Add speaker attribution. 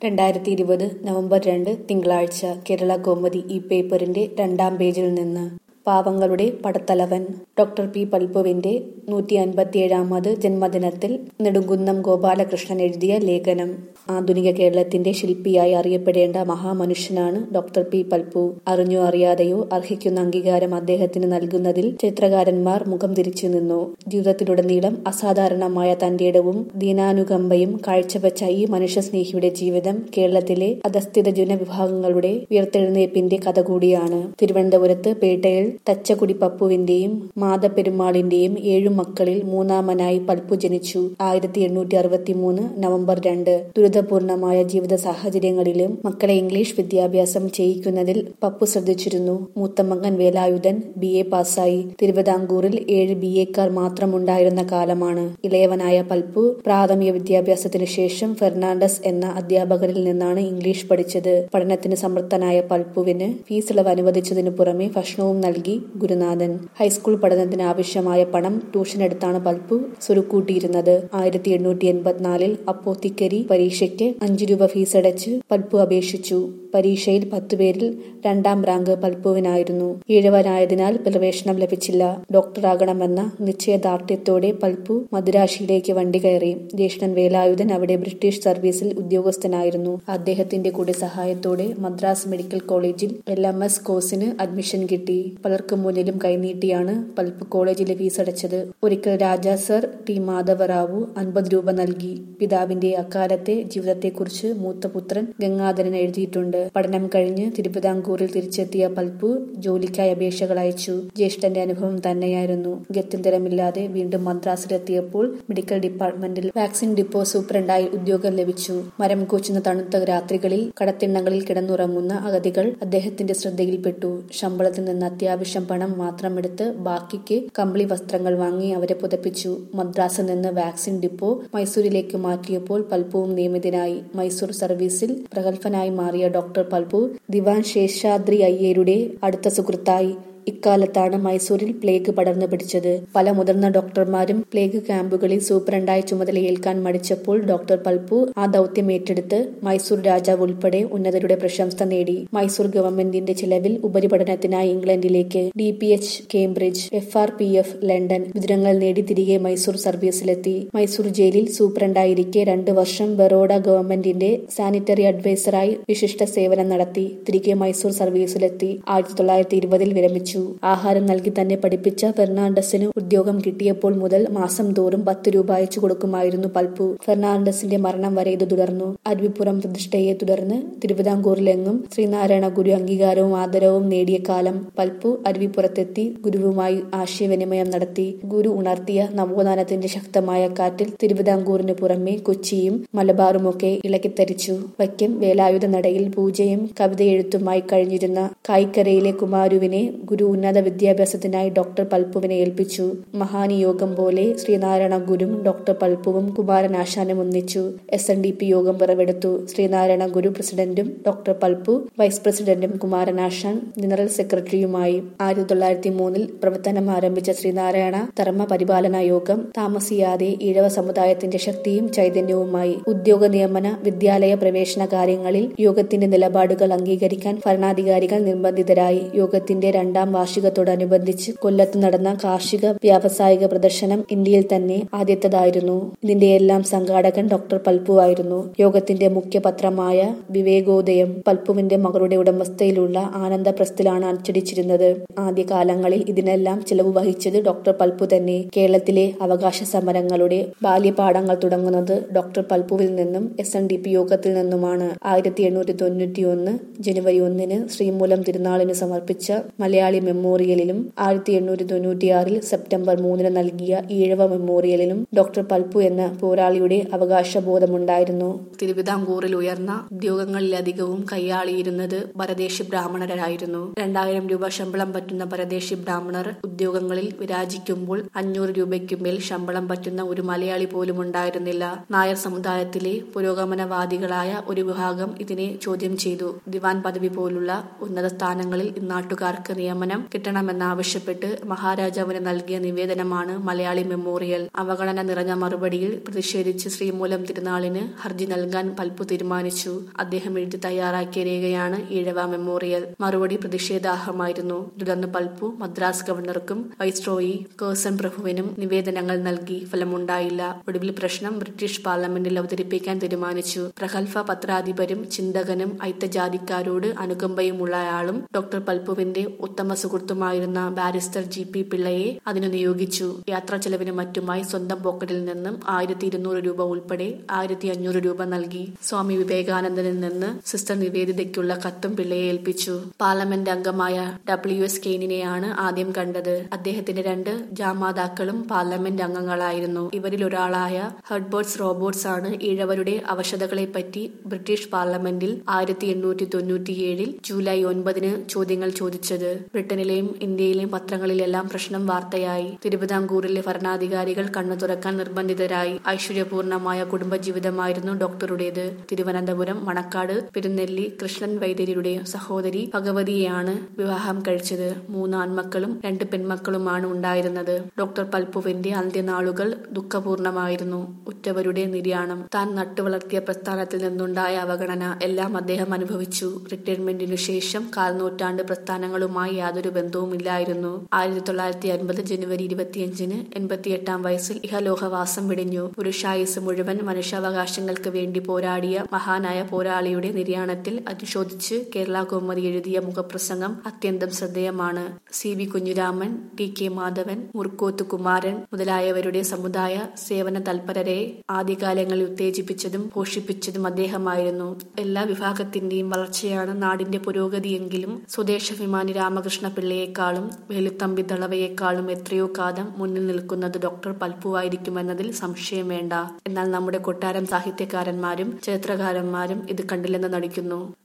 Speaker 1: രണ്ടായിരത്തി ഇരുപത് നവംബർ രണ്ട് തിങ്കളാഴ്ച കേരള കൗമുദി ഈ പേപ്പറിന്റെ രണ്ടാം പേജിൽ നിന്ന് പാവങ്ങളുടെ പടത്തലവൻ ഡോക്ടർ പി പൽപ്പുവിന്റെ നൂറ്റി അൻപത്തിയേഴാമത് ജന്മദിനത്തിൽ നെടുങ്കുന്നം ഗോപാലകൃഷ്ണൻ എഴുതിയ ലേഖനം ആധുനിക കേരളത്തിന്റെ ശില്പിയായി അറിയപ്പെടേണ്ട മഹാമനുഷ്യനാണ് ഡോക്ടർ പി പൽപ്പു അറിഞ്ഞോ അറിയാതെയോ അർഹിക്കുന്ന അംഗീകാരം അദ്ദേഹത്തിന് നൽകുന്നതിൽ ചിത്രകാരന്മാർ മുഖം തിരിച്ചു നിന്നു ജീവിതത്തിലുടനീളം അസാധാരണമായ തന്റെ ഇടവും ദീനാനുകമ്പയും കാഴ്ചവെച്ച ഈ മനുഷ്യസ്നേഹിയുടെ ജീവിതം കേരളത്തിലെ അധസ്ഥിത ജനവിഭാഗങ്ങളുടെ ഉയർത്തെഴുന്നേപ്പിന്റെ കഥ കൂടിയാണ് തിരുവനന്തപുരത്ത് പേട്ടയിൽ തച്ചക്കുടി പപ്പുവിന്റെയും മാതപ്പെരുമാളിന്റെയും ഏഴു മക്കളിൽ മൂന്നാമനായി പൽപ്പു ജനിച്ചു ആയിരത്തി എണ്ണൂറ്റി അറുപത്തി മൂന്ന് നവംബർ രണ്ട് ദുരിതപൂർണമായ ജീവിത സാഹചര്യങ്ങളിലും മക്കളെ ഇംഗ്ലീഷ് വിദ്യാഭ്യാസം ചെയ്യിക്കുന്നതിൽ പപ്പു ശ്രദ്ധിച്ചിരുന്നു മൂത്തമകൻ വേലായുധൻ ബി എ പാസ്സായി തിരുവിതാംകൂറിൽ ഏഴ് ബി എക്കാർ മാത്രമുണ്ടായിരുന്ന കാലമാണ് ഇളയവനായ പൽപ്പു പ്രാഥമിക വിദ്യാഭ്യാസത്തിനു ശേഷം ഫെർണാണ്ടസ് എന്ന അധ്യാപകരിൽ നിന്നാണ് ഇംഗ്ലീഷ് പഠിച്ചത് പഠനത്തിന് സമർത്ഥനായ പൽപ്പുവിന് ഫീസ് ഇളവ് അനുവദിച്ചതിനു പുറമെ ഭക്ഷണവും നൽകി ഗുരുനാഥൻ ഹൈസ്കൂൾ പഠനത്തിന് ആവശ്യമായ പണം ട്യൂഷൻ എടുത്താണ് പൽപ്പു സ്വരുക്കൂട്ടിയിരുന്നത് ആയിരത്തി എണ്ണൂറ്റി എൺപത്തിനാലിൽ അപ്പോത്തിക്കരി പരീക്ഷയ്ക്ക് അഞ്ചു രൂപ ഫീസടച്ച് പൽപ്പു അപേക്ഷിച്ചു പരീക്ഷയിൽ പത്തുപേരിൽ രണ്ടാം റാങ്ക് പൽപ്പുവിനായിരുന്നു ഈഴവനായതിനാൽ പ്രവേശനം ലഭിച്ചില്ല ഡോക്ടറാകണമെന്ന നിശ്ചയദാർഢ്യത്തോടെ പൽപ്പു മദുരാശിയിലേക്ക് വണ്ടി കയറി ജ്യേഷ്ഠൻ വേലായുധൻ അവിടെ ബ്രിട്ടീഷ് സർവീസിൽ ഉദ്യോഗസ്ഥനായിരുന്നു അദ്ദേഹത്തിന്റെ കൂടെ സഹായത്തോടെ മദ്രാസ് മെഡിക്കൽ കോളേജിൽ എൽ എം എസ് കോഴ്സിന് അഡ്മിഷൻ കിട്ടി പലർക്കും മുന്നിലും കൈനീട്ടിയാണ് പൽപ്പ് കോളേജിലെ ഫീസ് അടച്ചത് ഒരിക്കൽ രാജാ സർ ടി മാധവറാവു അൻപത് രൂപ നൽകി പിതാവിന്റെ അക്കാലത്തെ ജീവിതത്തെക്കുറിച്ച് മൂത്തപുത്രൻ ഗംഗാധരൻ എഴുതിയിട്ടുണ്ട് പഠനം കഴിഞ്ഞ് തിരുവിതാംകൂറിൽ തിരിച്ചെത്തിയ പൽപ്പു ജോലിക്കായി അപേക്ഷകൾ അയച്ചു ജ്യേഷ്ഠന്റെ അനുഭവം തന്നെയായിരുന്നു ഗത്യന്തരമില്ലാതെ വീണ്ടും മദ്രാസിലെത്തിയപ്പോൾ മെഡിക്കൽ ഡിപ്പാർട്ട്മെന്റിൽ വാക്സിൻ ഡിപ്പോ സൂപ്രണ്ടായി ഉദ്യോഗം ലഭിച്ചു മരം കോച്ചുന്ന തണുത്ത രാത്രികളിൽ കടത്തിണ്ണകളിൽ കിടന്നുറങ്ങുന്ന അഗതികൾ അദ്ദേഹത്തിന്റെ ശ്രദ്ധയിൽപ്പെട്ടു ശമ്പളത്തിൽ നിന്ന് അത്യാവശ്യം പണം മാത്രമെടുത്ത് ബാക്കിക്ക് കമ്പിളി വസ്ത്രങ്ങൾ വാങ്ങി അവരെ പുതപ്പിച്ചു മദ്രാസിൽ നിന്ന് വാക്സിൻ ഡിപ്പോ മൈസൂരിലേക്ക് മാറ്റിയപ്പോൾ പൽപ്പുവും നിയമിതനായി മൈസൂർ സർവീസിൽ പ്രഗത്ഭനായി മാറിയ ഡോക്ടർ പൽപ്പു ദിവാൻ ശേഷാദ്രി അയ്യരുടെ അടുത്ത സുഹൃത്തായി ഇക്കാലത്താണ് മൈസൂരിൽ പ്ലേഗ് പടർന്നു പിടിച്ചത് പല മുതിർന്ന ഡോക്ടർമാരും പ്ലേഗ് ക്യാമ്പുകളിൽ സൂപ്രണ്ടായി ചുമതലയേൽക്കാൻ മടിച്ചപ്പോൾ ഡോക്ടർ പൽപ്പു ആ ദൌത്യം ഏറ്റെടുത്ത് മൈസൂർ രാജാവ് ഉൾപ്പെടെ ഉന്നതരുടെ പ്രശംസ നേടി മൈസൂർ ഗവൺമെന്റിന്റെ ചിലവിൽ ഉപരിപഠനത്തിനായി ഇംഗ്ലണ്ടിലേക്ക് D P H Cambridge F R P F London വിവരങ്ങൾ നേടി തിരികെ മൈസൂർ സർവീസിലെത്തി മൈസൂർ ജയിലിൽ സൂപ്രണ്ടായിരിക്കെ രണ്ടു വർഷം ബറോഡ ഗവൺമെന്റിന്റെ സാനിറ്ററി അഡ്വൈസറായി വിശിഷ്ട സേവനം നടത്തി തിരികെ മൈസൂർ സർവീസിലെത്തി ആയിരത്തി തൊള്ളായിരത്തി ഇരുപതിൽ വിരമിച്ചു ആഹാരം നൽകി തന്നെ പഠിപ്പിച്ച ഫെർണാണ്ടസിന് ഉദ്യോഗം കിട്ടിയപ്പോൾ മുതൽ മാസം തോറും പത്ത് രൂപ അയച്ചു കൊടുക്കുമായിരുന്നു പൽപ്പു ഫെർണാണ്ടസിന്റെ മരണം വരെ ഇത് തുടർന്നു അരുവിപ്പുറം പ്രതിഷ്ഠയെ തുടർന്ന് തിരുവിതാംകൂറിലെങ്ങും ശ്രീനാരായണ ഗുരു അംഗീകാരവും ആദരവും നേടിയ കാലം പൽപ്പു അരുവിപ്പുറത്തെത്തി ഗുരുവുമായി ആശയവിനിമയം നടത്തി ഗുരു ഉണർത്തിയ നവോത്ഥാനത്തിന്റെ ശക്തമായ കാറ്റിൽ തിരുവിതാംകൂറിന് പുറമെ കൊച്ചിയും മലബാറുമൊക്കെ ഇളക്കിത്തരിച്ചു വൈക്കം വേലായുധ നടയിൽ പൂജയും കവിതയെഴുത്തുമായി കഴിഞ്ഞിരുന്ന കായിക്കരയിലെ കുമാരുവിനെ ഗുരു ഉന്നത വിദ്യാഭ്യാസത്തിനായി ഡോക്ടർ പൽപ്പുവിനെ ഏൽപ്പിച്ചു മഹാനിയോഗം പോലെ ശ്രീനാരായണ ഗുരും ഡോക്ടർ പൽപ്പുവും കുമാരനാശാനും ഒന്നിച്ചു എസ് എൻ ഡി പി യോഗം പിറവെടുത്തു ശ്രീനാരായണ ഗുരു പ്രസിഡന്റും ഡോക്ടർ പൽപ്പു വൈസ് പ്രസിഡന്റും കുമാരനാശാൻ ജനറൽ സെക്രട്ടറിയുമായി ആയിരത്തി തൊള്ളായിരത്തി മൂന്നിൽ പ്രവർത്തനം ആരംഭിച്ച ശ്രീനാരായണ ധർമ്മ പരിപാലന യോഗം താമസിയാതെ ഈഴവ സമുദായത്തിന്റെ ശക്തിയും ചൈതന്യവുമായി ഉദ്യോഗ നിയമന വിദ്യാലയ പ്രവേശന കാര്യങ്ങളിൽ യോഗത്തിന്റെ നിലപാടുകൾ അംഗീകരിക്കാൻ ഭരണാധികാരികൾ നിർബന്ധിതരായി യോഗത്തിന്റെ രണ്ടാം വാർഷികത്തോടനുബന്ധിച്ച് കൊല്ലത്ത് നടന്ന കാർഷിക വ്യാവസായിക പ്രദർശനം ഇന്ത്യയിൽ തന്നെ ആദ്യത്തേതായിരുന്നു ഇതിന്റെ എല്ലാം സംഘാടകൻ ഡോക്ടർ പൽപ്പു ആയിരുന്നു യോഗത്തിന്റെ മുഖ്യ പത്രമായ വിവേകോദയം പൽപ്പുവിന്റെ മകളുടെ ഉടമസ്ഥയിലുള്ള ആനന്ദ പ്രസ്സിലാണ് അച്ചടിച്ചിരുന്നത് ആദ്യകാലങ്ങളിൽ ഇതിനെല്ലാം ചിലവ് വഹിച്ചത് ഡോക്ടർ പൽപ്പു തന്നെ കേരളത്തിലെ അവകാശ സമരങ്ങളുടെ ബാല്യപാഠങ്ങൾ തുടങ്ങുന്നത് ഡോക്ടർ പൽപ്പുവിൽ നിന്നും എസ് എൻ ഡി പി യോഗത്തിൽ നിന്നുമാണ് ആയിരത്തി എണ്ണൂറ്റി തൊണ്ണൂറ്റി ഒന്ന് ജനുവരി ഒന്നിന് ശ്രീമൂലം തിരുനാളിന് സമർപ്പിച്ച മലയാളി മെമ്മോറിയലിലും ആയിരത്തി എണ്ണൂറ്റി തൊണ്ണൂറ്റിയാറിൽ സെപ്റ്റംബർ മൂന്നിന് നൽകിയ ഈഴവ മെമ്മോറിയലിലും ഡോക്ടർ പൽപ്പു എന്ന പോരാളിയുടെ അവകാശബോധമുണ്ടായിരുന്നു തിരുവിതാംകൂറിൽ ഉയർന്ന ഉദ്യോഗങ്ങളിലധികവും കൈയാളിയിരുന്നത് പരദേശി ബ്രാഹ്മണരായിരുന്നു രണ്ടായിരം രൂപ ശമ്പളം പറ്റുന്ന പരദേശി ബ്രാഹ്മണർ ഉദ്യോഗങ്ങളിൽ വിരാജിക്കുമ്പോൾ അഞ്ഞൂറ് രൂപയ്ക്ക് മേൽ ശമ്പളം പറ്റുന്ന ഒരു മലയാളി പോലും ഉണ്ടായിരുന്നില്ല നായർ സമുദായത്തിലെ പുരോഗമനവാദികളായ ഒരു വിഭാഗം ഇതിനെ ചോദ്യം ചെയ്തു ദിവാൻ പദവി പോലുള്ള ഉന്നത സ്ഥാനങ്ങളിൽ ഇന്നാട്ടുകാർക്ക് നിയമനം സമ്മാനം കിട്ടണമെന്നാവശ്യപ്പെട്ട് മഹാരാജാവിന് നൽകിയ നിവേദനമാണ് മലയാളി മെമ്മോറിയൽ അവഗണന നിറഞ്ഞ മറുപടിയിൽ പ്രതിഷേധിച്ച് ശ്രീമൂലം തിരുനാളിന് ഹർജി നൽകാൻ പൽപ്പു തീരുമാനിച്ചു അദ്ദേഹം എഴുതി തയ്യാറാക്കിയ രേഖയാണ് ഈഴവ മെമ്മോറിയൽ മറുപടി പ്രതിഷേധാർഹമായിരുന്നു തുടർന്ന് പൽപ്പു മദ്രാസ് ഗവർണർക്കും വൈസ്രോയി കേഴ്സൺ പ്രഭുവിനും നിവേദനങ്ങൾ നൽകി ഫലമുണ്ടായില്ല ഒടുവിൽ പ്രശ്നം ബ്രിട്ടീഷ് പാർലമെന്റിൽ അവതരിപ്പിക്കാൻ തീരുമാനിച്ചു പ്രഗത്ഭ പത്രാധിപരും ചിന്തകനും ഐത്തജാതിക്കാരോട് അനുകമ്പയുമുള്ളയാളും ഡോക്ടർ പൽപ്പുവിന്റെ ഉത്തമ സുഹൃത്തുമായിരുന്ന ബാരിസ്റ്റർ ജി പി പിള്ളയെ അതിനു നിയോഗിച്ചു യാത്രാ ചെലവിന് മറ്റുമായി സ്വന്തം പോക്കറ്റിൽ നിന്നും ആയിരത്തി ഇരുന്നൂറ് രൂപ ഉൾപ്പെടെ ആയിരത്തി അഞ്ഞൂറ് രൂപ നൽകി സ്വാമി വിവേകാനന്ദനിൽ നിന്ന് സിസ്റ്റർ നിവേദിതയ്ക്കുള്ള കത്തും പിള്ളയെ ഏൽപ്പിച്ചു പാർലമെന്റ് അംഗമായ ഡബ്ല്യു എസ് കെയ്നിനെയാണ് ആദ്യം കണ്ടത് അദ്ദേഹത്തിന്റെ രണ്ട് ജാമാതാക്കളും പാർലമെന്റ് അംഗങ്ങളായിരുന്നു ഇവരിൽ ഒരാളായ ഹെർബർട്സ് റോബോട്ട്സ് ആണ് ഈഴവരുടെ അവശതകളെപ്പറ്റി ബ്രിട്ടീഷ് പാർലമെന്റിൽ ആയിരത്തി എണ്ണൂറ്റി തൊണ്ണൂറ്റിയേഴിൽ ജൂലൈ ഒൻപതിന് ചോദ്യങ്ങൾ ചോദിച്ചത് ബ്രിട്ടനിലെയും ഇന്ത്യയിലെയും പത്രങ്ങളിലെല്ലാം പ്രശ്നം വാർത്തയായി തിരുവിതാംകൂറിലെ ഭരണാധികാരികൾ കണ്ണു തുറക്കാൻ നിർബന്ധിതരായി ഐശ്വര്യപൂർണമായ കുടുംബജീവിതമായിരുന്നു ഡോക്ടറുടേത് തിരുവനന്തപുരം മണക്കാട് പെരുന്നെല്ലി കൃഷ്ണൻ വൈദ്യരുടെ സഹോദരി ഭഗവതിയെയാണ് വിവാഹം കഴിച്ചത് മൂന്ന് ആൺമക്കളും രണ്ട് പെൺമക്കളുമാണ് ഉണ്ടായിരുന്നത് ഡോക്ടർ പൽപ്പുവിന്റെ അന്ത്യനാളുകൾ ദുഃഖപൂർണമായിരുന്നു ഉറ്റവരുടെ നിര്യാണം താൻ നട്ടുവളർത്തിയ പ്രസ്ഥാനത്തിൽ നിന്നുണ്ടായ അവഗണന എല്ലാം അദ്ദേഹം അനുഭവിച്ചു റിട്ടയർമെന്റിനു ശേഷം കാൽനൂറ്റാണ്ട് പ്രസ്ഥാനങ്ങളുമായി യാതൊരു ബന്ധവുമില്ലായിരുന്നു ആയിരത്തി തൊള്ളായിരത്തി അൻപത് ജനുവരി ഇരുപത്തിയഞ്ചിന് എൺപത്തിയെട്ടാം വയസ്സിൽ ഇഹലോകവാസം വെടിഞ്ഞു പുരുഷായുസ് മുഴുവൻ മനുഷ്യാവകാശങ്ങൾക്ക് വേണ്ടി പോരാടിയ മഹാനായ പോരാളിയുടെ നിര്യാണത്തിൽ അനുശോധിച്ച് കേരള കൗമുദി എഴുതിയ മുഖപ്രസംഗം അത്യന്തം ശ്രദ്ധേയമാണ് C V Kunhiraman T K Madhavan Murkoth Kumaran മുതലായവരുടെ സമുദായ സേവന തൽപരരെ ആദ്യകാലങ്ങളിൽ ഉത്തേജിപ്പിച്ചതും പോഷിപ്പിച്ചതും അദ്ദേഹമായിരുന്നു എല്ലാ വിഭാഗത്തിന്റെയും വളർച്ചയാണ് നാടിന്റെ പുരോഗതിയെങ്കിലും സ്വദേശാഭിമാനി രാമകൃഷ്ണ പിള്ളയെക്കാളും വേലുത്തമ്പി ദളവയെക്കാളും എത്രയോ കാലം മുന്നിൽ നിൽക്കുന്നത് ഡോക്ടർ പൽപ്പുവായിരിക്കുമെന്നതിൽ സംശയം വേണ്ട എന്നാൽ നമ്മുടെ കൊട്ടാരം സാഹിത്യകാരന്മാരും ചരിത്രകാരന്മാരും ഇത് കണ്ടില്ലെന്ന് നടിക്കുന്നു